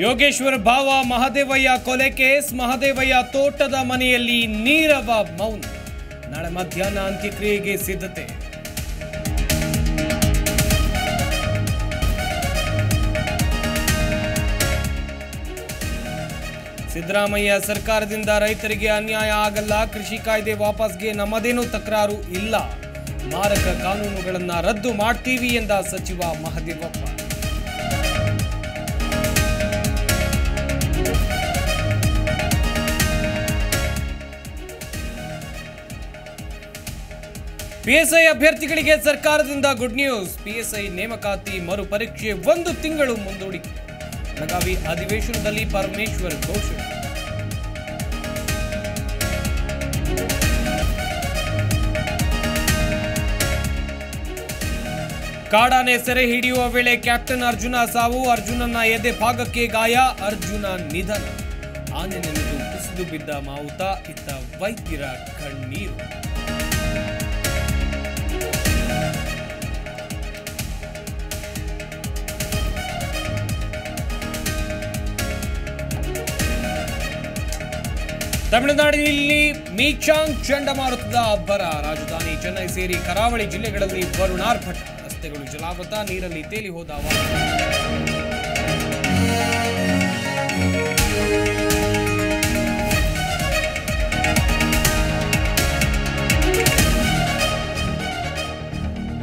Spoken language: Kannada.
ಯೋಗೇಶ್ವರ ಭಾವ ಮಹದೇವಯ್ಯ ಕೊಲೆ ಕೇಸ್ ಮಹದೇವಯ್ಯ ತೋಟದ ಮನೆಯಲ್ಲಿ ನೀರವ ಮೌನ ನಾಳೆ ಮಧ್ಯಾಹ್ನ ಅಂತ್ಯಕ್ರಿಯೆಗೆ ಸಿದ್ಧತೆ ಸಿದ್ದರಾಮಯ್ಯ ಸರ್ಕಾರದಿಂದ ರೈತರಿಗೆ ಅನ್ಯಾಯ ಆಗಲ್ಲ ಕೃಷಿ ಕಾಯ್ದೆ ವಾಪಸ್ಗೆ ನಮ್ಮದೇನೂ ತಕರಾರು ಇಲ್ಲ ಮಾರಕ ಕಾನೂನುಗಳನ್ನ ರದ್ದು ಮಾಡ್ತೀವಿ ಎಂದ ಸಚಿವ ಮಹದೇವಪ್ಪ ಪಿಎಸ್ಐ ಅಭ್ಯರ್ಥಿಗಳಿಗೆ ಸರ್ಕಾರದಿಂದ ಗುಡ್ ನ್ಯೂಸ್ ಪಿಎಸ್ಐ ನೇಮಕಾತಿ ಮರುಪರೀಕ್ಷೆ ಒಂದು ತಿಂಗಳು ಮುಂದೂಡಿಕೆ ಬೆಳಗಾವಿ ಅಧಿವೇಶನದಲ್ಲಿ ಪರಮೇಶ್ವರ್ ಘೋಷಣೆ ಕಾಡಾನೆ ಸೆರೆ ಹಿಡಿಯುವ ವೇಳೆ ಕ್ಯಾಪ್ಟನ್ ಅರ್ಜುನ ಸಾವು ಅರ್ಜುನನ ಎದೆ ಭಾಗಕ್ಕೆ ಗಾಯ ಅರ್ಜುನ ನಿಧನ ಆನೆ ನೆನೆದು ಕುಸಿದು ಬಿದ್ದ ಮಾವುತ ಇತ್ತ ವೈದ್ಯರ ಕಣ್ಣೀರು ತಮಿಳುನಾಡಿನಲ್ಲಿ ಮೀಚಾಂಗ್ ಚಂಡಮಾರುತದ ಅಬ್ಬರ ರಾಜಧಾನಿ ಚೆನ್ನೈ ಸೇರಿ ಕರಾವಳಿ ಜಿಲ್ಲೆಗಳಲ್ಲಿ ವರುಣಾರ್ಭಟ ರಸ್ತೆಗಳು ಜಲಾವೃತ ನೀರಲ್ಲಿ ತೇಲಿ ಹೋದ ವಾಹನ